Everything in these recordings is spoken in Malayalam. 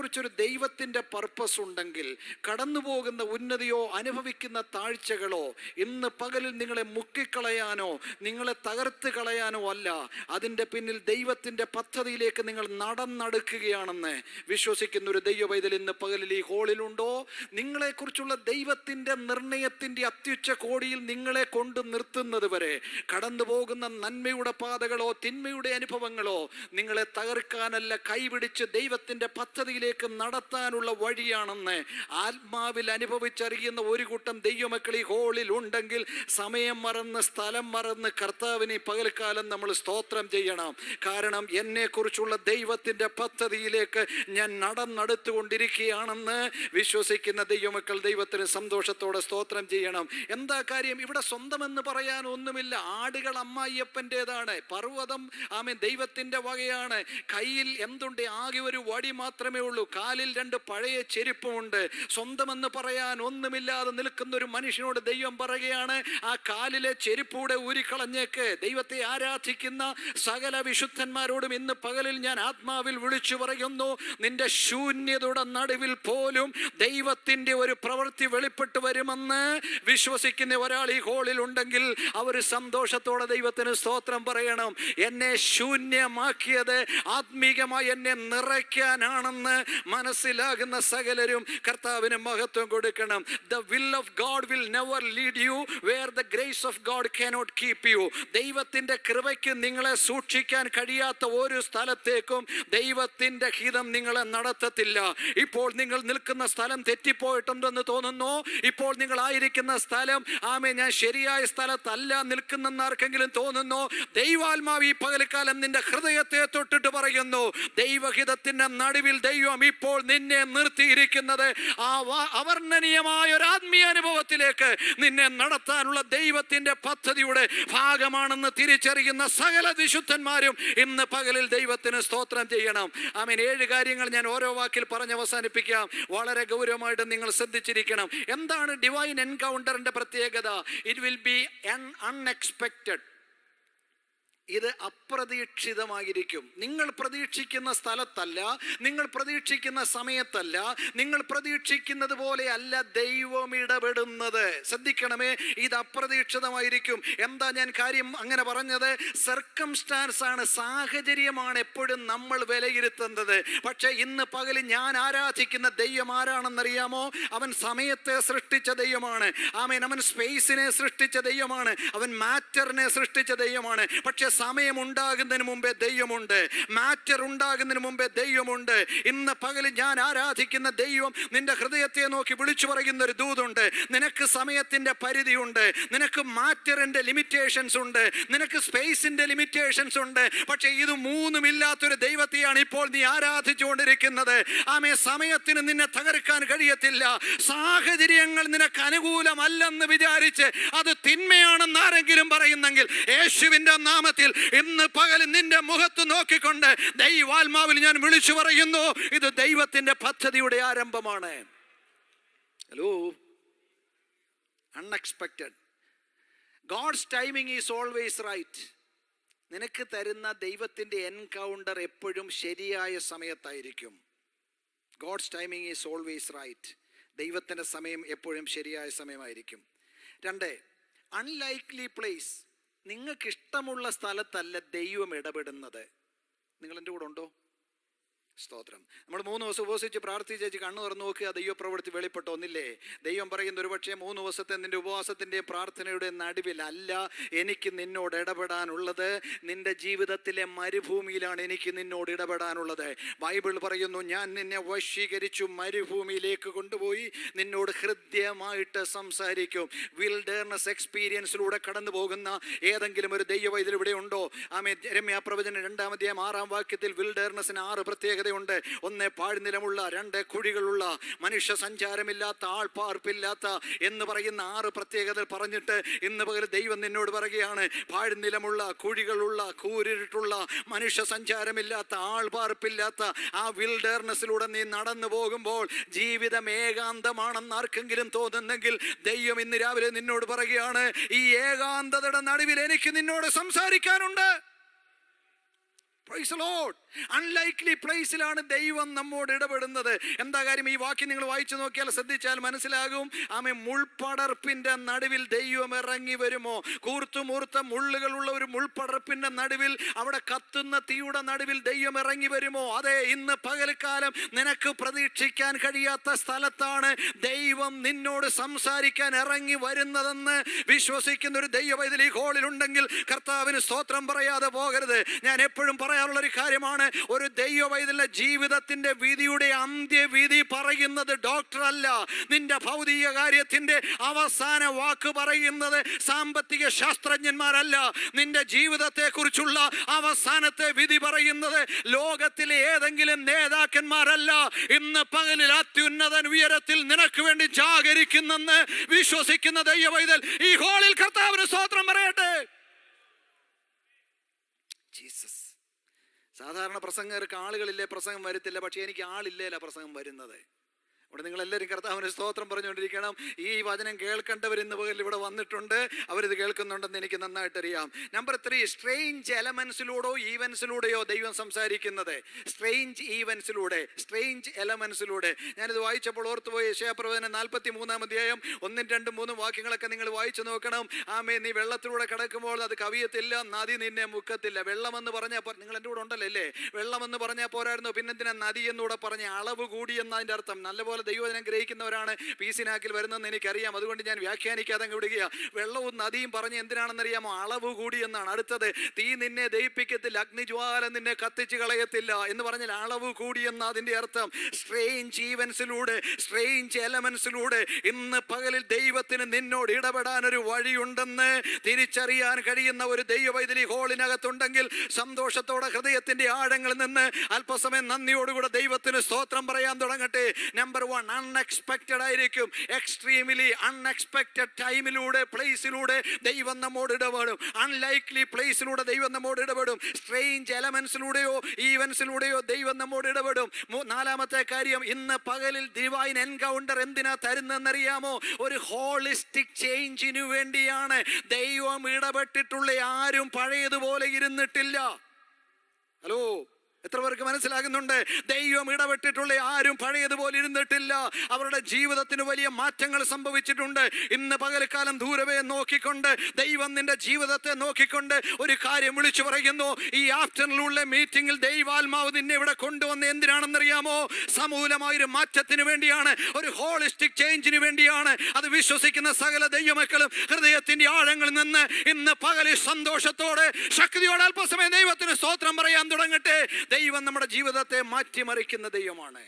നിങ്ങളെക്കുറിച്ചൊരു ദൈവത്തിൻ്റെ പർപ്പസ് ഉണ്ടെങ്കിൽ കടന്നു പോകുന്ന ഉന്നതിയോ അനുഭവിക്കുന്ന താഴ്ചകളോ ഇന്ന് പകലിൽ നിങ്ങളെ മുക്കിക്കളയാനോ നിങ്ങളെ തകർത്ത് കളയാനോ അല്ല അതിൻ്റെ പിന്നിൽ ദൈവത്തിൻ്റെ പദ്ധതിയിലേക്ക് നിങ്ങൾ നടന്നെടുക്കുകയാണെന്ന് വിശ്വസിക്കുന്ന ഒരു ദൈവ പൈതൽ ഇന്ന് പകലിൽ ഈ ഹോളിലുണ്ടോ നിങ്ങളെക്കുറിച്ചുള്ള ദൈവത്തിൻ്റെ നിർണയത്തിൻ്റെ അത്യുച്ച കോടിയിൽ നിങ്ങളെ കൊണ്ട് നിർത്തുന്നത് വരെ കടന്നു പോകുന്ന നന്മയുടെ പാതകളോ തിന്മയുടെ അനുഭവങ്ങളോ നിങ്ങളെ തകർക്കാനല്ല കൈപിടിച്ച് ദൈവത്തിൻ്റെ പദ്ധതിയിലേക്ക് നടത്താനുള്ള വഴിയാണെന്ന് ആത്മാവിൽ അനുഭവിച്ചറിയുന്ന ഒരു കൂട്ടം ദൈവമക്കൾ ഈ ഹോളിൽ ഉണ്ടെങ്കിൽ സമയം മറന്ന് സ്ഥലം മറന്ന് കർത്താവിനെ ഈ പകൽക്കാലം നമ്മൾ സ്തോത്രം ചെയ്യണം കാരണം എന്നെക്കുറിച്ചുള്ള ദൈവത്തിൻ്റെ പദ്ധതിയിലേക്ക് ഞാൻ നടന്നെടുത്തുകൊണ്ടിരിക്കുകയാണെന്ന് വിശ്വസിക്കുന്ന ദൈവമക്കൾ ദൈവത്തിന് സന്തോഷത്തോടെ സ്തോത്രം ചെയ്യണം എന്താ കാര്യം ഇവിടെ സ്വന്തമെന്ന് പറയാൻ ഒന്നുമില്ല ആടുകൾ അമ്മായിയപ്പൻ്റെതാണ് പർവ്വതം ആമേ ദൈവത്തിൻ്റെ വകയാണ് കയ്യിൽ എന്തുണ്ട് ആകെ ഒരു വടി മാത്രമേ ഉള്ളൂ കാലിൽ രണ്ട് പഴയ ചെരുപ്പുമുണ്ട് സ്വന്തമെന്ന് പറയാൻ ഒന്നുമില്ലാതെ നിൽക്കുന്ന ഒരു മനുഷ്യനോട് ദൈവം പറയുകയാണ് ആ കാലിലെ ചെരുപ്പൂടെ ഊരിക്കളഞ്ഞേക്ക് ദൈവത്തെ ആരാധിക്കുന്ന സകല വിശുദ്ധന്മാരോടും ഇന്ന് പകലിൽ ഞാൻ ആത്മാവിൽ വിളിച്ചു പറയുന്നു നിന്റെ ശൂന്യതയുടെ നടുവിൽ പോലും ദൈവത്തിൻ്റെ ഒരു പ്രവൃത്തി വെളിപ്പെട്ട് വരുമെന്ന് വിശ്വസിക്കുന്ന ഒരാൾ ഈ ഹോളിൽ ഉണ്ടെങ്കിൽ അവർ സന്തോഷത്തോടെ ദൈവത്തിന് സ്തോത്രം പറയണം എന്നെ ശൂന്യമാക്കിയത് ആത്മീകമായി എന്നെ നിറയ്ക്കാനാണെന്ന് മനസ്സിലാകുന്ന സകലരും കർത്താവിന് മഹത്വം കൊടുക്കണം the will of God will never lead you where the grace of God cannot keep you ദൈവത്തിൻ്റെ കൃപയ്ക്ക് നിങ്ങളെ സൂക്ഷിക്കാൻ കഴിയാത്ത ഒരു സ്ഥലത്തേക്കും ദൈവത്തിൻ്റെ ഹിതം നിങ്ങളെ നടത്തത്തില്ല ഇപ്പോൾ നിങ്ങൾ നിൽക്കുന്ന സ്ഥലം തെറ്റിപ്പോയിട്ടുണ്ടെന്ന് തോന്നുന്നു ഇപ്പോൾ നിങ്ങൾ ആയിരിക്കുന്ന സ്ഥലം ആമേ ഞാൻ ശരിയായ സ്ഥലത്തല്ല നിൽക്കുന്നെന്ന് ആർക്കെങ്കിലും തോന്നുന്നു ദൈവാത്മാവ് ഈ പകൽക്കാലം നിന്റെ ഹൃദയത്തെ തൊട്ടിട്ട് പറയുന്നു ദൈവഹിതത്തിന്റെ നടുവിൽ ദൈവം ഇപ്പോൾ നിന്നെ നിർത്തിയിരിക്കുന്നത് ആ വ- അവർണ്ണനീയമായ ഒരു ആത്മീയ അനുഭവത്തിലേക്ക് നിന്നെ നടത്താനുള്ള ദൈവത്തിന്റെ പദ്ധതിയുടെ ഭാഗമാണെന്ന് തിരിച്ചറിയുന്ന സകല വിശുദ്ധന്മാരും ഇന്ന് പകലിൽ ദൈവത്തിന് സ്തോത്രം ചെയ്യണം ആമീൻ ഏഴ് കാര്യങ്ങൾ ഞാൻ ഓരോ വാക്കിൽ പറഞ്ഞ് അവസാനിപ്പിക്കാം വളരെ ഗൗരവമായിട്ട് നിങ്ങൾ ശ്രദ്ധിച്ചിരിക്കണം എന്താണ് ഡിവൈൻ എൻകൗണ്ടറിന്റെ പ്രത്യേകത ഇറ്റ് വിൽ ബി അൺഎക്സ്പെക്റ്റഡ് ഇത് അപ്രതീക്ഷിതമായിരിക്കും നിങ്ങൾ പ്രതീക്ഷിക്കുന്ന സ്ഥലത്തല്ല നിങ്ങൾ പ്രതീക്ഷിക്കുന്ന സമയത്തല്ല നിങ്ങൾ പ്രതീക്ഷിക്കുന്നത് പോലെ അല്ല ദൈവം ഇടപെടുന്നത് ശ്രദ്ധിക്കണമേ ഇത് അപ്രതീക്ഷിതമായിരിക്കും എന്താ ഞാൻ കാര്യം അങ്ങനെ പറഞ്ഞത് സർക്കംസ്റ്റാൻസ് ആണ് സാഹചര്യമാണ് എപ്പോഴും നമ്മൾ വിലയിരുത്തുന്നത് പക്ഷേ ഇന്ന് പകൽ ഞാൻ ആരാധിക്കുന്ന ദൈവം ആരാണെന്നറിയാമോ അവൻ സമയത്തെ സൃഷ്ടിച്ച ദൈവമാണ് ആമേൻ അവൻ സ്പേസിനെ സൃഷ്ടിച്ച ദൈവമാണ് അവൻ മാറ്ററിനെ സൃഷ്ടിച്ച ദൈവമാണ് പക്ഷെ സമയം ഉണ്ടാകുന്നതിന് മുമ്പേ ദൈവമുണ്ട് മാറ്റർ ഉണ്ടാകുന്നതിന് മുമ്പേ ദൈവമുണ്ട് ഇന്ന് പകൽ ഞാൻ ആരാധിക്കുന്ന ദൈവം നിന്റെ ഹൃദയത്തെ നോക്കി വിളിച്ചു പറയുന്ന ഒരു ദൂതുണ്ട് നിനക്ക് സമയത്തിന്റെ പരിധിയുണ്ട് നിനക്ക് മാറ്ററിന്റെ ലിമിറ്റേഷൻസ് ഉണ്ട് നിനക്ക് സ്പേസിന്റെ ലിമിറ്റേഷൻസ് ഉണ്ട് പക്ഷെ ഇത് മൂന്നും ഇല്ലാത്തൊരു ദൈവത്തെയാണ് ഇപ്പോൾ നീ ആരാധിച്ചുകൊണ്ടിരിക്കുന്നത് ആമേ സമയത്തിന് നിന്നെ തകർക്കാൻ കഴിയത്തില്ല സാഹചര്യങ്ങൾ നിനക്ക് അനുകൂലമല്ലെന്ന് വിചാരിച്ച് അത് തിന്മയാണെന്ന് ആരെങ്കിലും പറയുന്നെങ്കിൽ യേശുവിന്റെ നാമത്തിൽ ഇന്ന് പകൽ നിന്റെ മുഖത്ത് നോക്കിക്കൊണ്ട് ദൈവാത്മാവിൽ ഞാൻ വിളിച്ചു പറയുന്നു ഇത് ദൈവത്തിന്റെ പദ്ധതിയുടെ ആരംഭമാണ് hello unexpected God's timing is always right നിനക്ക് തരുന്ന ദൈവത്തിൻ്റെ എൻകൗണ്ടർ എപ്പോഴും ശരിയായ സമയത്തായിരിക്കും God's timing is always right ദൈവത്തിൻ്റെ സമയം എപ്പോഴും ശരിയായ സമയമായിരിക്കും രണ്ട് അൺലൈക്ലി പ്ലേസ് നിങ്ങൾക്ക് ഇഷ്ടമുള്ള സ്ഥലത്തല്ല ദൈവം ഇടപെടുന്നത് നിങ്ങൾ എൻ്റെ കൂടെ ഉണ്ടോ സ്തോത്രം നമ്മൾ മൂന്ന് ദിവസം ഉപവസിച്ച് പ്രാർത്ഥിച്ചേച്ച് കണ്ണു തുറന്നു നോക്കുക ദൈവ പ്രവൃത്തി വെളിപ്പെട്ടോ ഒന്നില്ലേ ദൈവം പറയുന്ന ഒരു പക്ഷേ മൂന്ന് ദിവസത്തെ നിന്റെ ഉപവാസത്തിൻ്റെയും പ്രാർത്ഥനയുടെ നടുവിലല്ല എനിക്ക് നിന്നോട് ഇടപെടാനുള്ളത് നിന്റെ ജീവിതത്തിലെ മരുഭൂമിയിലാണ് എനിക്ക് നിന്നോട് ഇടപെടാനുള്ളത് ബൈബിൾ പറയുന്നു ഞാൻ നിന്നെ വശീകരിച്ചു മരുഭൂമിയിലേക്ക് കൊണ്ടുപോയി നിന്നോട് ഹൃദ്യമായിട്ട് സംസാരിക്കും വിൽഡേർനെസ് എക്സ്പീരിയൻസിലൂടെ കടന്നു പോകുന്ന ഏതെങ്കിലും ഒരു ദൈവവൈദ്യൽ ഇവിടെ ഉണ്ടോ ആമേ രമ്യ പ്രവചന രണ്ടാമധ്യായം ആറാം വാക്യത്തിൽ വിൽഡേർനെസ്സിന് ആറ് പ്രത്യേകതയുണ്ട് ഒന്ന് പാഴ്നിലമുള്ള രണ്ട് കുഴികളുള്ള മനുഷ്യ സഞ്ചാരമില്ലാത്ത ആൾപ്പാർപ്പില്ലാത്ത എന്ന് പറയുന്ന ആറ് പ്രത്യേകത പറഞ്ഞിട്ട് ഇന്ന് പകൽ ദൈവം നിന്നോട് പറയുകയാണ് പാഴ്നിലമുള്ള കുഴികളുള്ള കൂരിട്ടുള്ള മനുഷ്യ സഞ്ചാരമില്ലാത്ത ആൾപ്പാർപ്പില്ലാത്ത ആ വിൽഡേർനെസ്സിലൂടെ നീ നടന്നു പോകുമ്പോൾ ജീവിതം ഏകാന്തമാണെന്ന് ആർക്കെങ്കിലും തോന്നുന്നെങ്കിൽ ദൈവം ഇന്ന് രാവിലെ നിന്നോട് പറയുകയാണ് ഈ ഏകാന്തതയുടെ നടുവിൽ എനിക്ക് നിന്നോട് സംസാരിക്കാനുണ്ട് അൺലൈക്ലി പ്ലേസിലാണ് ദൈവം നമ്മോട് ഇടപെടുന്നത് എന്താ കാര്യം ഈ വാക്യം നിങ്ങൾ വായിച്ചു നോക്കിയാൽ ശ്രദ്ധിച്ചാൽ മനസ്സിലാകും ആമെ മുൾപടർപ്പിന്റെ നടുവിൽ ദൈവം ഇറങ്ങി വരുമോ കൂർത്തുമൂർത്ത മുള്ളുകളുള്ള ഒരു മുൾപടർപ്പിന്റെ നടുവിൽ അവിടെ കത്തുന്ന തീയുടെ നടുവിൽ ദൈവം ഇറങ്ങി വരുമോ അതെ ഇന്ന് പകൽക്കാലം നിനക്ക് പ്രതീക്ഷിക്കാൻ കഴിയാത്ത സ്ഥലത്താണ് ദൈവം നിന്നോട് സംസാരിക്കാൻ ഇറങ്ങി വരുന്നതെന്ന് വിശ്വസിക്കുന്ന ഒരു ദൈവവൈതൽ ഈ ഹോളിൽ ഉണ്ടെങ്കിൽ കർത്താവിന് സ്തോത്രം പറയാതെ പോകരുത് ഞാൻ എപ്പോഴും പറയാറുള്ള ഒരു കാര്യമാണ് ഒരു ദൈവവൈതലിന്റെ ജീവിതത്തിന്റെ വിധിയുടെ അന്ത്യവിധി പറയുന്നത് ഡോക്ടർ അല്ല നിന്റെ ഭൗതിക കാര്യത്തിന്റെ അവസാന വാക്ക് പറയുന്നത് സാമ്പത്തിക ശാസ്ത്രജ്ഞന്മാരല്ല നിന്റെ ജീവിതത്തെ കുറിച്ചുള്ള അവസാനത്തെ വിധി പറയുന്നത് ലോകത്തിലെ ഏതെങ്കിലും നേതാക്കന്മാരല്ല ഇന്ന് പകലിൽ അത്യുന്നതൻ ഉയരത്തിൽ നിനക്ക് വേണ്ടി ജാഗരിക്കുന്നെന്ന് വിശ്വസിക്കുന്ന ദൈവവൈതൽ ഈ ഹോളിൽ കർത്താവിന് സ്തോത്രം പറയട്ടെ ജീസസ് സാധാരണ പ്രസംഗർക്ക് ആളുകളില്ലേ പ്രസംഗം വരത്തില്ല പക്ഷേ എനിക്ക് ആളില്ലേല പ്രസംഗം വരുന്നത് അവിടെ നിങ്ങൾ എല്ലാവരും കർത്താവിന് സ്തോത്രം പറഞ്ഞുകൊണ്ടിരിക്കണം ഈ വചനം കേൾക്കേണ്ടവർ ഇന്ന് പകൽ ഇവിടെ വന്നിട്ടുണ്ട് അവരിത് കേൾക്കുന്നുണ്ടെന്ന് എനിക്ക് നന്നായിട്ട് അറിയാം നമ്പർ ത്രീ സ്ട്രെയിഞ്ച് എലമെന്റ്സിലൂടെയോ ഈവൻസിലൂടെയോ ദൈവം സംസാരിക്കുന്നത് സ്ട്രെയിഞ്ച് ഈവൻസിലൂടെ സ്ട്രെയിഞ്ച് എലമെന്റ്സിലൂടെ ഞാനിത് വായിച്ചപ്പോൾ ഓർത്തുപോയി യശയാപ്രവചനം നാൽപ്പത്തി മൂന്നാം അധ്യായം ഒന്നും രണ്ടും മൂന്നും വാക്യങ്ങളൊക്കെ നിങ്ങൾ വായിച്ചു നോക്കണം ആമേ നീ വെള്ളത്തിലൂടെ കിടക്കുമ്പോൾ അത് കവിയത്തില്ല നദി നിന്നെ മുക്കത്തില്ല വെള്ളമെന്ന് പറഞ്ഞാൽ പോ- നിങ്ങൾ എൻ്റെ കൂടെ ഉണ്ടല്ലോ അല്ലേ വെള്ളമെന്ന് പറഞ്ഞാൽ പോരായിരുന്നു പിന്നെന്തിനാ നദി എന്നൂടെ പറഞ്ഞ അളവ് കൂടി എന്നതിൻ്റെ അർത്ഥം നല്ലപോലെ ദൈവവചനം ഗ്രഹിക്കുന്നവരാണ് പി സിനാക്കിൽ വരുന്നതെന്ന് എനിക്കറിയാം അതുകൊണ്ട് ഞാൻ വ്യാഖ്യാനിക്കാതെ അങ്ങ് വിടുക വെള്ളവും നദിയും പറഞ്ഞ് എന്തിനാണെന്നറിയാമോ അളവ് കൂടി എന്നാണ് അടുത്തത് തീ നിന്നെ ദഹിപ്പിക്കത്തില്ല അഗ്നിജ്വാല നിന്നെ കത്തിച്ച് കളയത്തില്ല എന്ന് പറഞ്ഞാൽ അളവ് കൂടി എന്ന അതിൻ്റെ അർത്ഥം സ്ട്രെയിഞ്ച് ഈവൻസിലൂടെ സ്ട്രെയിഞ്ച് എലമെന്റ്സിലൂടെ ഇന്ന് പകലിൽ ദൈവത്തിന് നിന്നോട് ഇടപെടാൻ ഒരു വഴിയുണ്ടെന്ന് തിരിച്ചറിയാൻ കഴിയുന്ന ഒരു ദൈവവൈദ്യുതി ഹോളിനകത്തുണ്ടെങ്കിൽ സന്തോഷത്തോടെ ഹൃദയത്തിന്റെ ആഴങ്ങളിൽ നിന്ന് അല്പസമയം നന്ദിയോടുകൂടെ ദൈവത്തിന് സ്തോത്രം പറയാൻ തുടങ്ങട്ടെ നമ്പർ വൺ അൺഎക്സ്പെക്റ്റഡ് ആയിരിക്കും എക്സ്ട്രീമിലി അൺഎക്സ്പെക്റ്റഡ് ടൈമിലൂടെ പ്ലേസിലൂടെ ദൈവം നമ്മോട് ഇടപെടും അൺലൈക്ലി പ്ലേസിലൂടെ ദൈവം നമ്മോട് ഇടപെടും സ്ട്രെയിഞ്ച് എലമെന്റ്സിലൂടെയോ ഈവൻസിലൂടെയോ ദൈവം നമ്മോട് ഇടപെടും മൂ- നാലാമത്തെ കാര്യം ഇന്ന് പകലിൽ ഡിവൈൻ എൻകൗണ്ടർ എന്തിനാ തരുന്നതെന്നറിയാമോ ഒരു ഹോളിസ്റ്റിക് ചേഞ്ചിനു വേണ്ടിയാണ് ദൈവം ഇടപെട്ടിട്ടുള്ള ആരും പഴയതുപോലെ ഇരുന്നിട്ടില്ല ഹലോ എത്ര പേർക്ക് മനസ്സിലാകുന്നുണ്ട് ദൈവം ഇടപെട്ടിട്ടുള്ള ആരും പഴയതുപോലെ ഇരുന്നിട്ടില്ല അവരുടെ ജീവിതത്തിന് വലിയ മാറ്റങ്ങൾ സംഭവിച്ചിട്ടുണ്ട് ഇന്ന് പകൽക്കാലം ദൂരവേ നോക്കിക്കൊണ്ട് ദൈവം നിന്റെ ജീവിതത്തെ നോക്കിക്കൊണ്ട് ഒരു കാര്യം വിളിച്ചു പറയുന്നു ഈ ആഫ്റ്റർനൂണിലെ മീറ്റിംഗിൽ ദൈവാത്മാവ് നിന്നെ ഇവിടെ കൊണ്ടുവന്ന് എന്തിനാണെന്നറിയാമോ സമൂലമായൊരു മാറ്റത്തിന് വേണ്ടിയാണ് ഒരു ഹോളിസ്റ്റിക് ചേഞ്ചിന് വേണ്ടിയാണ് അത് വിശ്വസിക്കുന്ന സകല ദൈവമക്കളും ഹൃദയത്തിന്റെ ആഴങ്ങളിൽ നിന്ന് ഇന്ന് പകലിൽ സന്തോഷത്തോടെ ശക്തിയോടെ അല്പസമയം ദൈവത്തിന് സ്തോത്രം പറയാൻ തുടങ്ങട്ടെ ദൈവം നമ്മുടെ ജീവിതത്തെ മാറ്റിമറിക്കുന്ന ദൈവമാണ്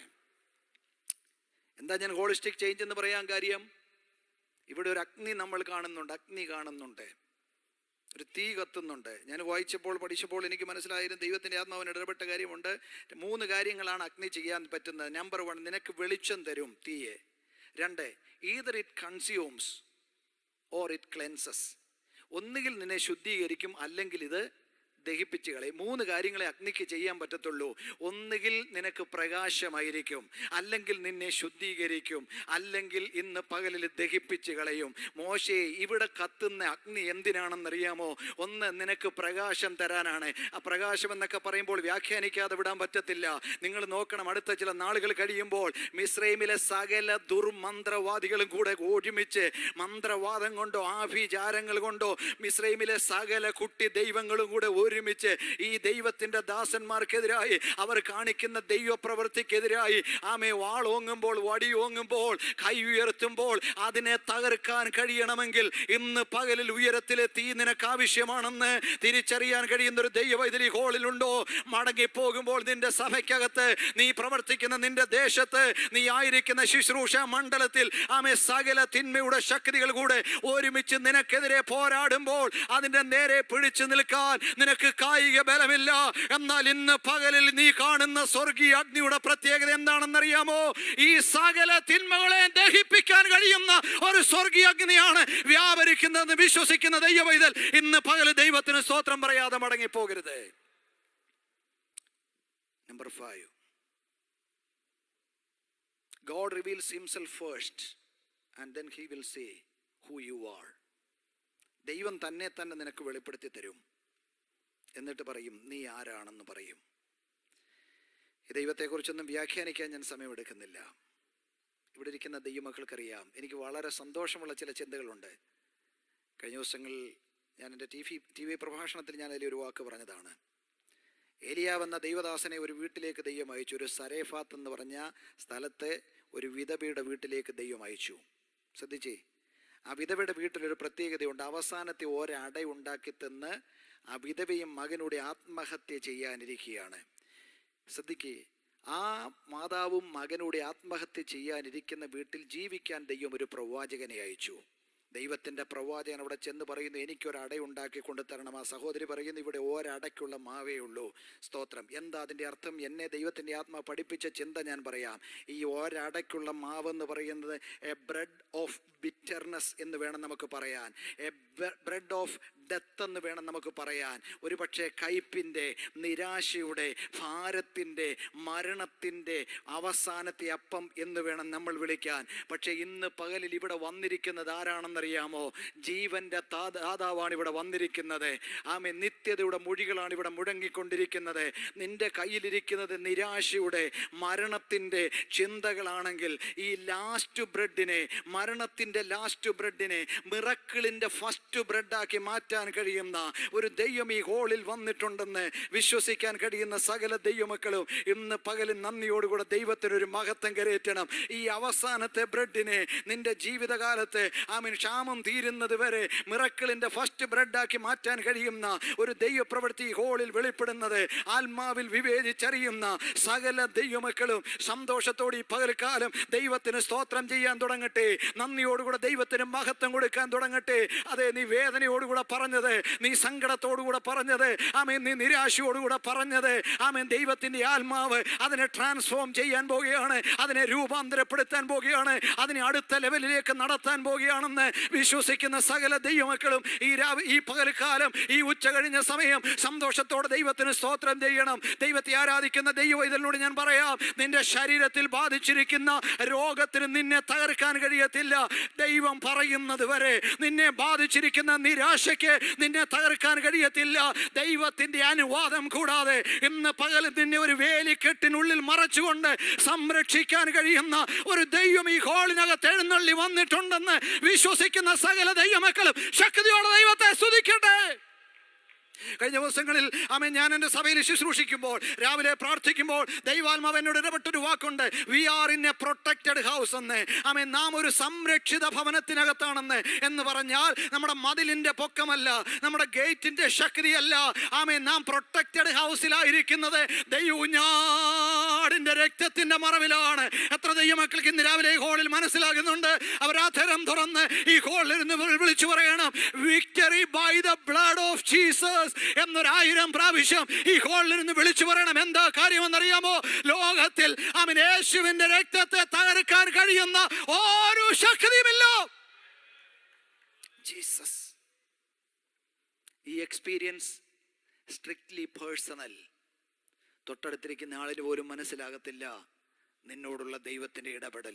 എന്താ ഞാൻ ഹോളിസ്റ്റിക് ചേഞ്ച് എന്ന് പറയാൻ കാര്യം ഇവിടെ ഒരു അഗ്നി നമ്മൾ കാണുന്നുണ്ട് അഗ്നി കാണുന്നുണ്ട് ഒരു തീ കത്തുന്നുണ്ട് ഞാൻ വായിച്ചപ്പോൾ പഠിച്ചപ്പോൾ എനിക്ക് മനസ്സിലായിരുന്നു ദൈവത്തിൻ്റെ ആത്മാവിന് ഇടപെട്ട കാര്യമുണ്ട് മൂന്ന് കാര്യങ്ങളാണ് അഗ്നി ചെയ്യാൻ പറ്റുന്നത് നമ്പർ വൺ നിനക്ക് വെളിച്ചം തരും തീയെ രണ്ട് either it consumes or it cleanses ഒന്നുകിൽ നിന്നെ ശുദ്ധീകരിക്കും അല്ലെങ്കിൽ ഇത് ദഹിപ്പിച്ച് കളയും മൂന്ന് കാര്യങ്ങളെ അഗ്നിക്ക് ചെയ്യാൻ പറ്റത്തുള്ളൂ ഒന്നുകിൽ നിനക്ക് പ്രകാശമായിരിക്കും അല്ലെങ്കിൽ നിന്നെ ശുദ്ധീകരിക്കും അല്ലെങ്കിൽ ഇന്ന് പകലിൽ ദഹിപ്പിച്ച് കളയും മോശെ ഇവിടെ കത്തുന്ന അഗ്നി എന്തിനാണെന്നറിയാമോ ഒന്ന് നിനക്ക് പ്രകാശം തരാനാണ് ആ പ്രകാശം എന്നൊക്കെ പറയുമ്പോൾ വ്യാഖ്യാനിക്കാതെ വിടാൻ പറ്റത്തില്ല നിങ്ങൾ നോക്കണം അടുത്ത ചില നാളുകൾ കഴിയുമ്പോൾ മിസ്രൈമിലെ സകല ദുർമന്ത്രവാദികളും കൂടെ ഒരുമിച്ച് മന്ത്രവാദം കൊണ്ടോ ആഭിചാരങ്ങൾ കൊണ്ടോ മിസ്രൈമിലെ സകല കുട്ടി ദൈവങ്ങളും കൂടെ ഒരുമിച്ച് ഈ ദൈവത്തിന്റെ ദാസന്മാർക്കെതിരായി അവർ കാണിക്കുന്ന ദൈവപ്രവൃത്തിക്കെതിരായി ആമെ വാളോങ്ങുമ്പോൾ വടി ഓങ്ങുമ്പോൾ കൈ ഉയർത്തുമ്പോൾ അതിനെ തകർക്കാൻ കഴിയണമെങ്കിൽ ഇന്ന് പകലിൽ ഉയരത്തിലെ തീ നിനക്ക് ആവശ്യമാണെന്ന് തിരിച്ചറിയാൻ കഴിയുന്ന ഒരു ദൈവവൈദ്യുതി ഹോളിലുണ്ടോ മടങ്ങിപ്പോകുമ്പോൾ നിന്റെ സഭയ്ക്കകത്ത് നീ പ്രവർത്തിക്കുന്ന നിന്റെ ദേശത്ത് നീ ആയിരിക്കുന്ന ശുശ്രൂഷ മണ്ഡലത്തിൽ ആമെ സകല തിന്മയുടെ ശക്തികൾ കൂടെ ഒരുമിച്ച് നിനക്കെതിരെ പോരാടുമ്പോൾ അതിന്റെ നേരെ പിടിച്ചു നിൽക്കാൻ നിനക്ക് കായിക ബലമില്ല എന്നാൽ ഇന്ന് പകലിൽ നീ കാണുന്ന സ്വർഗീയ അഗ്നിയുടെ പ്രത്യേകത എന്താണെന്നറിയാമോ ഈ സകല തിന്മകളെ ദഹിപ്പിക്കാൻ കഴിയുന്ന ഒരു സ്വർഗീയ അഗ്നിയാണ് വ്യാപരിക്കുന്നതെന്ന് വിശ്വസിക്കുന്ന ദൈവവൈതൽ ഇന്ന് പകൽ ദൈവത്തിന് സ്തോത്രം പറയാതെ മടങ്ങിപ്പോകരുത് number five God reveals himself first and then he will say who you are. ദൈവം തന്നെ തന്നെ നിനക്ക് വെളിപ്പെടുത്തി തരും എന്നിട്ട് പറയും നീ ആരാണെന്ന് പറയും ഈ ദൈവത്തെക്കുറിച്ചൊന്നും വ്യാഖ്യാനിക്കാൻ ഞാൻ സമയമെടുക്കുന്നില്ല ഇവിടെ ഇരിക്കുന്ന ദൈവമക്കൾക്കറിയാം എനിക്ക് വളരെ സന്തോഷമുള്ള ചില ചിന്തകളുണ്ട് കഴിഞ്ഞ ദിവസങ്ങളിൽ ഞാൻ എൻ്റെ ടി വി ടി വി പ്രഭാഷണത്തിൽ ഞാൻ അതിലൊരു വാക്ക് പറഞ്ഞതാണ് ഏലിയാവ് എന്ന ദൈവദാസനെ ഒരു വീട്ടിലേക്ക് ദൈവം അയച്ചു ഒരു സരേഫാത്ത് എന്ന് പറഞ്ഞ സ്ഥലത്തെ ഒരു വിധവയുടെ വീട്ടിലേക്ക് ദൈവം അയച്ചു ശ്രദ്ധിച്ചേ ആ വിധവയുടെ വീട്ടിലൊരു പ്രത്യേകതയുണ്ട് അവസാനത്തെ ഒരട ഉണ്ടാക്കി തന്ന് ആ വിധവയും മകനൂടെ ആത്മഹത്യ ചെയ്യാനിരിക്കുകയാണ് ശ്രദ്ധിക്കേ ആ മാതാവും മകനൂടെ ആത്മഹത്യ ചെയ്യാനിരിക്കുന്ന വീട്ടിൽ ജീവിക്കാൻ ദൈവം ഒരു പ്രവാചകനെ അയച്ചു ദൈവത്തിൻ്റെ പ്രവാചകൻ അവിടെ ചെന്ന് പറയുന്നു എനിക്കൊരട ഉണ്ടാക്കി കൊണ്ടു തരണം ആ സഹോദരി പറയുന്നു ഇവിടെ ഒരടയ്ക്കുള്ള മാവേ ഉള്ളൂ സ്തോത്രം എന്താ അതിൻ്റെ അർത്ഥം എന്നെ ദൈവത്തിൻ്റെ ആത്മാ പഠിപ്പിച്ച ചിന്ത ഞാൻ പറയാം ഈ ഒരടയ്ക്കുള്ള മാവെന്ന് പറയുന്നത് എ ബ്രെഡ് ഓഫ് ബിറ്റർനെസ് എന്ന് വേണം നമുക്ക് പറയാൻ എ ബ്രെഡ് ഓഫ് ഡെത്ത് എന്ന് വേണം നമുക്ക് പറയാൻ ഒരു പക്ഷേ കയ്പിൻ്റെ നിരാശയുടെ ഭാരത്തിൻ്റെ മരണത്തിൻ്റെ അവസാനത്തെ അപ്പം എന്ന് വേണം നമ്മൾ വിളിക്കാൻ പക്ഷേ ഇന്ന് പകലിൽ ഇവിടെ വന്നിരിക്കുന്നത് ആരാണെന്നറിയാമോ ജീവന്റെ താ- ദാതാവാണ് ഇവിടെ വന്നിരിക്കുന്നത് ആമെ നിത്യതയുടെ മൊഴികളാണ് ഇവിടെ മുഴങ്ങിക്കൊണ്ടിരിക്കുന്നത് നിന്റെ കയ്യിലിരിക്കുന്നത് നിരാശയുടെ മരണത്തിൻ്റെ ചിന്തകളാണെങ്കിൽ ഈ ലാസ്റ്റ് ബ്രെഡിനെ മരണത്തിൻ്റെ ലാസ്റ്റ് ബ്രെഡിനെ മിറക്കിളിൻ്റെ ഫസ്റ്റ് ബ്രെഡാക്കി മാറ്റാൻ കഴിയുന്ന ഒരു ദൈവം ഈ ഹോളിൽ വന്നിട്ടുണ്ടെന്ന് വിശ്വസിക്കാൻ കഴിയുന്ന സകല ദൈവമക്കളും ഇന്ന് പകലും നന്ദിയോടുകൂടെ ദൈവത്തിനൊരു മഹത്വം കരയറ്റണം ഈ അവസാനത്തെ ബ്രെഡിനെ നിന്റെ ജീവിതകാലത്ത് ആമീൻ ക്ഷാമം തീരുന്നത് വരെ മിറക്കിളിൻ്റെ ഫസ്റ്റ് ബ്രെഡാക്കി മാറ്റാൻ കഴിയുന്ന ഒരു ദൈവപ്രവൃത്തി ഈ ഹോളിൽ വെളിപ്പെടുന്നത് ആത്മാവിൽ വിവേചിച്ചറിയുന്ന സകല ദൈവമക്കളും സന്തോഷത്തോടെ ഈ പകൽക്കാലം ദൈവത്തിന് സ്തോത്രം ചെയ്യാൻ തുടങ്ങട്ടെ നന്ദിയോടുകൂടെ ദൈവത്തിന് മഹത്വം കൊടുക്കാൻ തുടങ്ങട്ടെ അതെ നീ വേദനയോടുകൂടെ പറഞ്ഞത് നീ സങ്കടത്തോടുകൂടെ പറഞ്ഞത് ആമേൻ നീ നിരാശയോടുകൂടെ പറഞ്ഞത് ആമേൻ ദൈവത്തിന്റെ ആത്മാവ് അതിനെ ട്രാൻസ്ഫോം ചെയ്യാൻ പോവുകയാണ് അതിനെ രൂപാന്തരപ്പെടുത്താൻ പോവുകയാണ് അതിനെ അടുത്ത ലെവലിലേക്ക് നടത്താൻ പോവുകയാണെന്ന് വിശ്വസിക്കുന്ന സകല ദൈവമക്കളും ഈ രാവി ഈ പകൽക്കാലം ഈ ഉച്ച കഴിഞ്ഞ സമയം സന്തോഷത്തോടെ ദൈവത്തിന് സ്തോത്രം ചെയ്യണം ദൈവത്തെ ആരാധിക്കുന്ന ദൈവം ഇതിനോട് ഞാൻ പറയാം നിന്റെ ശരീരത്തിൽ ബാധിച്ചിരിക്കുന്ന രോഗത്തിന് നിന്നെ തകർക്കാൻ കഴിയത്തില്ല ദൈവം പറയുന്നത് വരെ നിന്നെ ബാധിച്ചിരിക്കുന്ന നിരാശയ്ക്ക് നിന്നെ തകർക്കാൻ കഴിയത്തില്ല ദൈവത്തിന്റെ അനുവാദം കൂടാതെ ഇന്ന് പകൽ നിന്നെ ഒരു വേലിക്കെട്ടിനുള്ളിൽ മറച്ചുകൊണ്ട് സംരക്ഷിക്കാൻ കഴിയുന്ന ഒരു ദൈവം ഈ ഹോളിനകത്ത് എഴുന്നള്ളി വന്നിട്ടുണ്ടെന്ന് വിശ്വസിക്കുന്ന സകല ദൈവമക്കളും ശക്തിയോടെ ദൈവത്തെ സ്തുതിക്കട്ടെ കഴിഞ്ഞ ദിവസങ്ങളിൽ അമ്മ ഞാൻ എൻ്റെ സഭയിൽ ശുശ്രൂഷിക്കുമ്പോൾ രാവിലെ പ്രാർത്ഥിക്കുമ്പോൾ ദൈവാത്മാവ് എന്നോട് ഇടപെട്ടൊരു വാക്കുണ്ട് we are in a protected house എന്ന് അമ്മ നാം ഒരു സംരക്ഷിത ഭവനത്തിനകത്താണെന്ന് എന്ന് പറഞ്ഞാൽ നമ്മുടെ മതിലിൻ്റെ പൊക്കമല്ല നമ്മുടെ ഗേറ്റിൻ്റെ ശക്തിയല്ല ആമേ നാം പ്രൊട്ടക്റ്റഡ് ഹൗസിലായിരിക്കുന്നത് ദൈവഞ്ഞാടിൻ്റെ രക്തത്തിൻ്റെ മറവിലാണ് എത്ര ദൈവമക്കൾക്ക് ഇന്ന് രാവിലെ ഈ ഹോളിൽ മനസ്സിലാകുന്നുണ്ട് അവർ അധരം തുറന്ന് ഈ ഹോളിൽ നിന്ന് വിളിച്ചു പറയണം victory by the blood of Jesus എന്നൊരായിരം പ്രാവശ്യം ഈ ഹോളിൽ നിന്ന് വിളിച്ചു പറയണം എന്താ കാര്യമെന്നറിയാമോ ലോകത്തിൽ അവൻ യേശുവിന്റെ രക്തത്തെ തകർക്കാൻ കഴിയുന്ന ഒരു ശക്തിയുമില്ല ജീസസ് ഈ എക്സ്പീരിയൻസ് സ്ട്രിക്ട്ലി പേഴ്സണൽ തൊട്ടടുത്തിരിക്കുന്ന ആളിന് പോലും മനസ്സിലാകത്തില്ല നിന്നോടുള്ള ദൈവത്തിന്റെ ഇടപെടൽ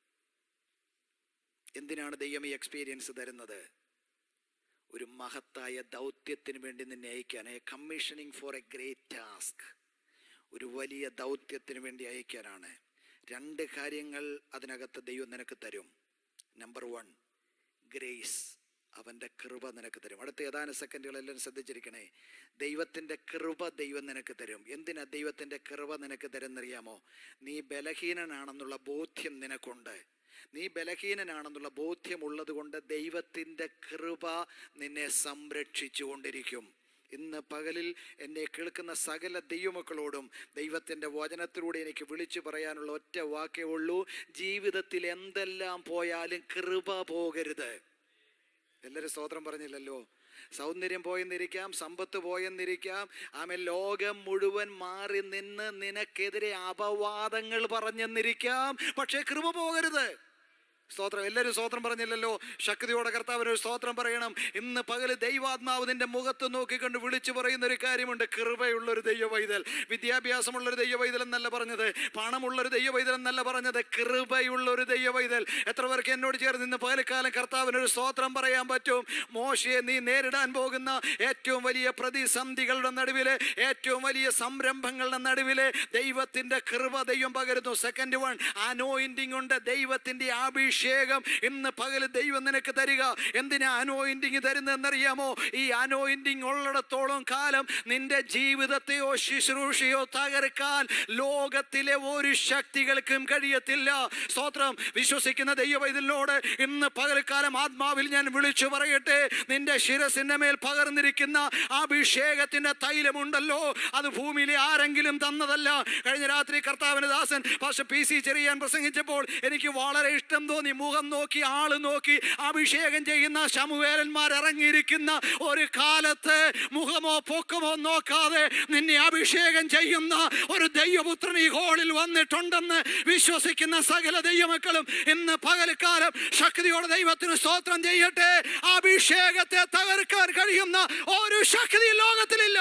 എന്തിനാണ് ദൈവം ഈ എക്സ്പീരിയൻസ് തരുന്നത് ഒരു മഹത്തായ ദൗത്യത്തിന് വേണ്ടി നിന്നെ അയക്കാൻ a commissioning for a great task ഒരു വലിയ ദൗത്യത്തിന് വേണ്ടി അയക്കാനാണ് രണ്ട് കാര്യങ്ങൾ അതിനകത്ത് ദൈവം നിനക്ക് തരും നമ്പർ വൺ ഗ്രേസ് അവൻ്റെ കൃപ നിനക്ക് തരും അടുത്ത ഏതാനും സെക്കൻഡുകളെല്ലാം ശ്രദ്ധിച്ചിരിക്കണേ ദൈവത്തിൻ്റെ കൃപ ദൈവം നിനക്ക് തരും എന്തിനാ ദൈവത്തിൻ്റെ കൃപ നിനക്ക് തരുന്നറിയാമോ നീ ബലഹീനനാണെന്നുള്ള ബോധ്യം നിനക്കുണ്ട് നീ ബലഹീനനാണെന്നുള്ള ബോധ്യമുള്ളത് കൊണ്ട് ദൈവത്തിൻ്റെ കൃപ നിന്നെ സംരക്ഷിച്ചു കൊണ്ടിരിക്കും ഇന്ന് പകലിൽ എന്നെ കേൾക്കുന്ന സകല ദൈവമക്കളോടും ദൈവത്തിൻ്റെ വചനത്തിലൂടെ എനിക്ക് വിളിച്ചു പറയാനുള്ള ഒറ്റ വാക്കേ ഉള്ളൂ ജീവിതത്തിൽ എന്തെല്ലാം പോയാലും കൃപ പോകരുത് എല്ലാവരും സ്തോത്രം പറഞ്ഞില്ലല്ലോ സൗന്ദര്യം പോയെന്നിരിക്കാം സമ്പത്ത് പോയെന്നിരിക്കാം ആമേ ലോകം മുഴുവൻ മാറി നിന്ന് നിനക്കെതിരെ അപവാദങ്ങൾ പറഞ്ഞെന്നിരിക്കാം പക്ഷേ കൃപ പോകരുത് സ്തോത്രം എല്ലാവരും സ്തോത്രം പറഞ്ഞില്ലല്ലോ ശക്തിയോടെ കർത്താവിന് ഒരു സ്തോത്രം പറയണം ഇന്ന് പകല് ദൈവാത്മാവ് നിന്റെ മുഖത്ത് നോക്കിക്കൊണ്ട് വിളിച്ചു പറയുന്ന ഒരു കാര്യമുണ്ട് കൃപയുള്ള ഒരു ദൈവ പൈതൽ വിദ്യാഭ്യാസമുള്ള ഒരു ദൈവ പൈതൽ എന്നല്ല പറഞ്ഞത് പണമുള്ള ഒരു ദൈവ പൈതൽ എന്നല്ല പറഞ്ഞത് കൃപയുള്ള ഒരു ദൈവ പൈതൽ എത്ര പേർക്ക് എന്നോട് ചേർന്ന് ഇന്ന് പകൽക്കാലം കർത്താവിന് ഒരു സ്തോത്രം പറയാൻ പറ്റും മോശയെ നീ നേരിടാൻ പോകുന്ന ഏറ്റവും വലിയ പ്രതിസന്ധികളുടെ നടുവില് ഏറ്റവും വലിയ സംരംഭങ്ങളുടെ നടുവില് ദൈവത്തിന്റെ കൃപ ദൈവം പകരുന്നു സെക്കൻഡ് വൺ അനോയിന്റിംഗ് ഉണ്ട് ദൈവത്തിന്റെ അഭിഷേകം ഇന്ന് പകല് ദൈവം നിനക്ക് തരിക എന്തിനാ അനോയിന്റിങ് തരുന്നതെന്നറിയാമോ ഈ അനോയിന്റിങ് ഉള്ളിടത്തോളം കാലം നിന്റെ ജീവിതത്തെയോ ശുശ്രൂഷയോ തകർക്കാൻ ലോകത്തിലെ ഒരു ശക്തികൾക്കും കഴിയത്തില്ല സ്തോത്രം വിശ്വസിക്കുന്ന ദൈവവൈതലിനോട് ഇന്ന് പകൽക്കാലം ആത്മാവിൽ ഞാൻ വിളിച്ചു പറയട്ടെ നിന്റെ ശിരസിന്റെ മേൽ പകർന്നിരിക്കുന്ന അഭിഷേകത്തിന്റെ തൈലമുണ്ടല്ലോ അത് ഭൂമിയിലെ ആരെങ്കിലും തന്നതല്ല കഴിഞ്ഞ രാത്രി കർത്താവിന് ദാസൻ പക്ഷെ പി സി ചെറിയാൻ പ്രസംഗിച്ചപ്പോൾ എനിക്ക് വളരെ ഇഷ്ടം തോന്നി മുഖം നോക്കി ആള് നോക്കി അഭിഷേകം ചെയ്യുന്ന ശമുവേലന്മാർ ഇറങ്ങിയിരിക്കുന്ന ഒരു കാലത്ത് മുഖമോ പൊക്കമോ നോക്കാതെ നിന്നെ അഭിഷേകം ചെയ്യുന്ന ഒരു ദൈവപുത്രൻ ഈ ഹോളിൽ വന്നിട്ടുണ്ടെന്ന് വിശ്വസിക്കുന്ന സകല ദൈവമക്കളും ഇന്ന് പകൽക്കാലം ശക്തിയോടെ ദൈവത്തിന് സ്തോത്രം ചെയ്യട്ടെ അഭിഷേകത്തെ തകർക്കാൻ കഴിയുന്ന ഒരു ശക്തി ലോകത്തിലില്ല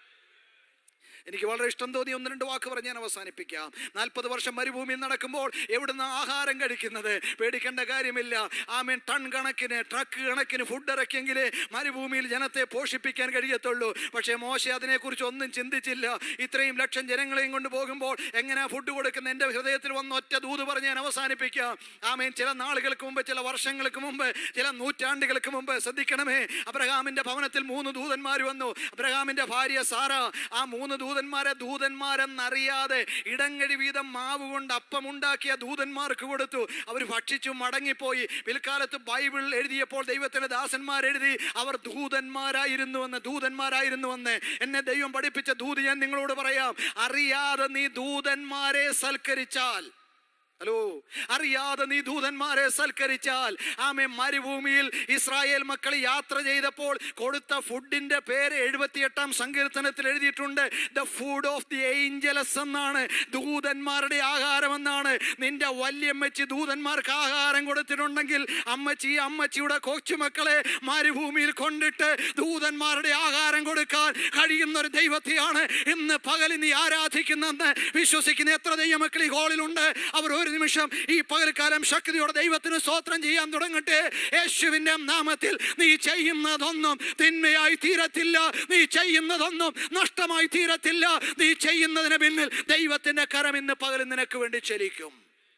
എനിക്ക് വളരെ ഇഷ്ടം തോന്നി ഒന്ന് രണ്ട് വാക്ക് പറഞ്ഞ് ഞാൻ അവസാനിപ്പിക്കാം നാൽപ്പത് വർഷം മരുഭൂമിയിൽ നടക്കുമ്പോൾ എവിടുന്ന് ആഹാരം കഴിക്കുന്നത് പേടിക്കേണ്ട കാര്യമില്ല ആമീൻ ടൺ കണക്കിന് ട്രക്ക് കണക്കിന് ഫുഡ് ഇറക്കിയെങ്കിലേ മരുഭൂമിയിൽ ജനത്തെ പോഷിപ്പിക്കാൻ കഴിയത്തുള്ളൂ പക്ഷേ മോശ അതിനെക്കുറിച്ച് ഒന്നും ചിന്തിച്ചില്ല ഇത്രയും ലക്ഷം ജനങ്ങളെയും കൊണ്ട് പോകുമ്പോൾ എങ്ങനെയാ ഫുഡ് കൊടുക്കുന്ന എൻ്റെ ഹൃദയത്തിൽ വന്ന ഒറ്റ ദൂത് പറഞ്ഞ് ഞാൻ അവസാനിപ്പിക്കാം ആമീൻ ചില നാളുകൾക്ക് മുമ്പ് ചില വർഷങ്ങൾക്ക് മുമ്പ് ചില നൂറ്റാണ്ടുകൾക്ക് മുമ്പ് ശ്രദ്ധിക്കണമേ അബ്രഹാമിന്റെ ഭവനത്തിൽ മൂന്ന് ദൂതന്മാർ വന്നു അബ്രഹാമിന്റെ ഭാര്യ സാറ ആ മൂന്ന് ദൂതന്മാരെ ദൂതന്മാരെന്നറിയാതെ ഇടങ്ങഴി വീതം മാവ് കൊണ്ട് അപ്പം ഉണ്ടാക്കിയ ദൂതന്മാർക്ക് കൊടുത്തു അവർ ഭക്ഷിച്ചു മടങ്ങിപ്പോയി പിൽക്കാലത്ത് ബൈബിൾ എഴുതിയപ്പോൾ ദൈവത്തിന്റെ ദാസന്മാർ എഴുതി അവർ ദൂതന്മാരായിരുന്നുവെന്ന് ദൂതന്മാരായിരുന്നുവെന്ന് എന്നെ ദൈവം പഠിപ്പിച്ച ദൂത് ഞാൻ നിങ്ങളോട് പറയാം അറിയാതെ നീ ദൂതന്മാരെ സൽക്കരിച്ചാൽ ഹലോ അറിയാതെ നീ ദൂതന്മാരെ സൽക്കരിച്ചാൽ ആമെ മരുഭൂമിയിൽ ഇസ്രായേൽ മക്കൾ യാത്ര ചെയ്തപ്പോൾ കൊടുത്ത ഫുഡിന്റെ പേര് എഴുപത്തിയെട്ടാം സങ്കീർത്തനത്തിൽ എഴുതിയിട്ടുണ്ട് the food of the angels എന്നാണ് ദൂതന്മാരുടെ ആഹാരം എന്നാണ് നിന്റെ വല്യമ്മച്ചി ദൂതന്മാർക്ക് ആഹാരം കൊടുത്തിട്ടുണ്ടെങ്കിൽ അമ്മച്ചി അമ്മച്ചിയുടെ കൊച്ചുമക്കളെ മരുഭൂമിയിൽ കൊണ്ടിട്ട് ദൂതന്മാരുടെ ആഹാരം കൊടുക്കാൻ കഴിയുന്ന ഒരു ദൈവത്തെയാണ് ഇന്ന് പകൽ നീ ആരാധിക്കുന്നെന്ന് വിശ്വസിക്കുന്ന എത്ര ദൈവമക്കൾ ഈ ഹോളിലുണ്ട് അവർ ഒരു നിമിഷം ഈ പകൽക്കാലം ശക്തിയോടെ ദൈവത്തിന് സ്തോത്രം ചെയ്യാൻ തുടങ്ങട്ടെ യേശുവിന്റെ നാമത്തിൽ നീ ചെയ്യുന്നതൊന്നും തിന്മയായി തീരത്തില്ല നീ ചെയ്യുന്നതൊന്നും നഷ്ടമായി തീരത്തില്ല നീ ചെയ്യുന്നതിന് പിന്നിൽ ദൈവത്തിന്റെ കരം ഇന്ന് പകൽ നിനക്ക് വേണ്ടി ചലിക്കും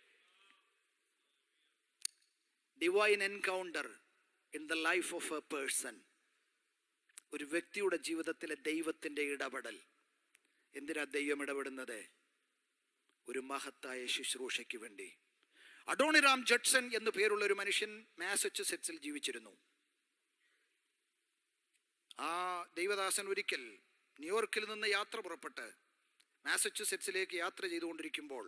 divine encounter in the life of a person ഒരു വ്യക്തിയുടെ ജീവിതത്തിലെ ദൈവത്തിന്റെ ഇടപെടൽ എന്തിനാ ദൈവം ഇടപെടുന്നത് ഒരു മഹത്തായ ശുശ്രൂഷയ്ക്ക് വേണ്ടി അഡോണിറാം ജഡ്സൺ എന്നു പേരുള്ള ഒരു മനുഷ്യൻ മാസച്ചുസെറ്റ്സിൽ ജീവിച്ചിരുന്നു ആ ദൈവദാസൻ ഒരിക്കൽ ന്യൂയോർക്കിൽ നിന്ന് യാത്ര പുറപ്പെട്ട് മാസച്ചുസെറ്റ്സിലേക്ക് യാത്ര ചെയ്തുകൊണ്ടിരിക്കുമ്പോൾ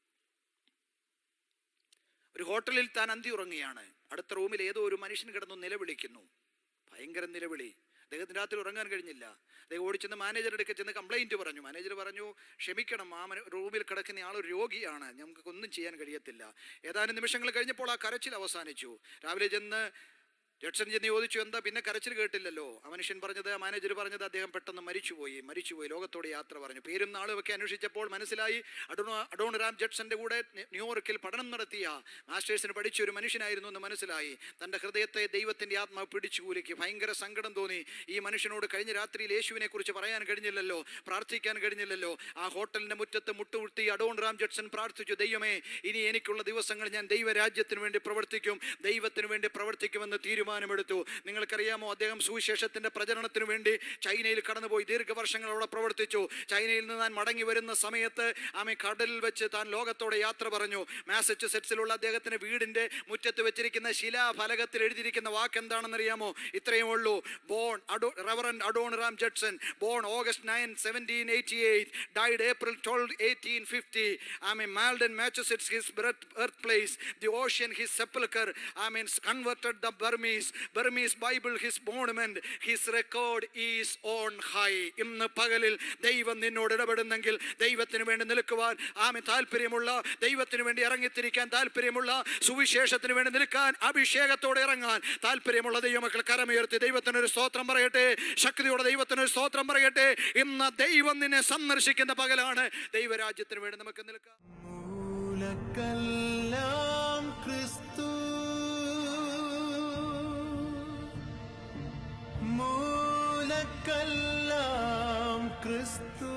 ഒരു ഹോട്ടലിൽ താൻ അന്തി ഉറങ്ങുകയാണ് അടുത്ത റൂമിൽ ഏതോ ഒരു മനുഷ്യൻ കിടന്നു നിലവിളിക്കുന്നു ഭയങ്കര നിലവിളി അദ്ദേഹത്തിന് രാത്രി ഉറങ്ങാൻ കഴിഞ്ഞില്ല അദ്ദേഹം ഓടിച്ചെന്ന് മാനേജറുടെ അടുക്കൽ ചെന്ന് കംപ്ലൈൻറ്റ് പറഞ്ഞു മാനേജർ പറഞ്ഞു ക്ഷമിക്കണം ആ മന- റൂമിൽ കിടക്കുന്ന ആൾ ഒരു രോഗിയാണ് നമുക്ക് ഒന്നും ചെയ്യാൻ കഴിയത്തില്ല ഏതാനും നിമിഷങ്ങൾ കഴിഞ്ഞപ്പോൾ ആ കരച്ചിൽ അവസാനിച്ചു രാവിലെ ചെന്ന് ജഡ്സൺ ചെന്ന് ചോദിച്ചു എന്താ പിന്നെ കരച്ചിൽ കേട്ടില്ലല്ലോ ആ മനുഷ്യൻ പറഞ്ഞത് ആ മാനേജർ പറഞ്ഞത് അദ്ദേഹം പെട്ടെന്ന് മരിച്ചുപോയി മരിച്ചുപോയി ലോകത്തോട് യാത്ര പറഞ്ഞു പേരും നാളും ഒക്കെ അന്വേഷിച്ചപ്പോൾ മനസ്സിലായി അഡോണ അഡോണറാം ജഡ്സന്റെ കൂടെ ന്യൂ- ന്യൂയോർക്കിൽ പഠനം നടത്തിയ മാസ്റ്റേഴ്സിന് പഠിച്ച ഒരു മനുഷ്യനായിരുന്നു എന്ന് മനസ്സിലായി തൻ്റെ ഹൃദയത്തെ ദൈവത്തിന്റെ ആത്മാവ് പിടിച്ചു കൂലിക്ക് ഭയങ്കര സങ്കടം തോന്നി ഈ മനുഷ്യനോട് കഴിഞ്ഞ രാത്രിയിൽ യേശുവിനെ കുറിച്ച് പറയാൻ കഴിഞ്ഞില്ലല്ലോ പ്രാർത്ഥിക്കാൻ കഴിഞ്ഞില്ലല്ലോ ആ ഹോട്ടലിന്റെ മുറ്റത്ത് മുട്ടുകുത്തി അഡോണറാം ജഡ്സൺ പ്രാർത്ഥിച്ചു ദൈവമേ ഇനി എനിക്കുള്ള ദിവസങ്ങൾ ഞാൻ ദൈവരാജ്യത്തിന് വേണ്ടി പ്രവർത്തിക്കും ദൈവത്തിന് വേണ്ടി പ്രവർത്തിക്കുമെന്ന് തീരുമാനമെടുത്തു നിങ്ങൾക്കറിയാമോ അദ്ദേഹം സുവിശേഷത്തിന്റെ പ്രചരണത്തിന് വേണ്ടി ചൈനയിൽ കടന്നുപോയി ദീർഘവർഷങ്ങൾ അവിടെ പ്രവർത്തിച്ചു ചൈനയിൽ നിന്ന് താൻ മടങ്ങി വരുന്ന സമയത്ത് ആമെ കടലിൽ വെച്ച് താൻ ലോകത്തോടെ യാത്ര പറഞ്ഞു മാസച്ചുസെറ്റ്സിലുള്ള അദ്ദേഹത്തിന്റെ വീടിന്റെ മുറ്റത്ത് വെച്ചിരിക്കുന്ന ശിലാഫലകത്തിൽ എഴുതിയിരിക്കുന്ന വാക്ക് എന്താണെന്നറിയാമോ ഇത്രയേ ഉള്ളൂ born Ado Reverend Adoniram Judson born August nine seventeen eighty eight died April twelve eighteen fifty I mean Malden Massachusetts his birth birthplace the ocean his sepulcher i mean converted the burmese Burmese Burmese Bible his monument his record is on high ഇന്ന് പകലിൽ ദൈവം നിന്നോട് ഇടപെടുന്നെങ്കിൽ ദൈവത്തിന് വേണ്ടി നിൽക്കുവാൻ ആമെ താല്പര്യമുള്ള ദൈവത്തിന് വേണ്ടി ഇറങ്ങിത്തിരിക്കാൻ താല്പര്യമുള്ള സുവിശേഷത്തിന് വേണ്ടി നിൽക്കാൻ അഭിഷേകത്തോടെ ഇറങ്ങാൻ താല്പര്യമുള്ള ദൈവമക്കൾ കരമുയർത്തി ദൈവത്തിനൊരു സ്തോത്രം പറയട്ടെ ശക്തിയോടെ ദൈവത്തിനൊരു സ്തോത്രം പറയട്ടെ ഇന്ന് ദൈവം നിന്നെ സന്ദർശിക്കുന്ന പകലാണ് ദൈവരാജ്യത്തിന് വേണ്ടി നമുക്ക് നിൽക്കാം മൂലക്കെല്ലാം ക്രിസ്തു മൂലക്കെല്ലാം ക്രിസ്തു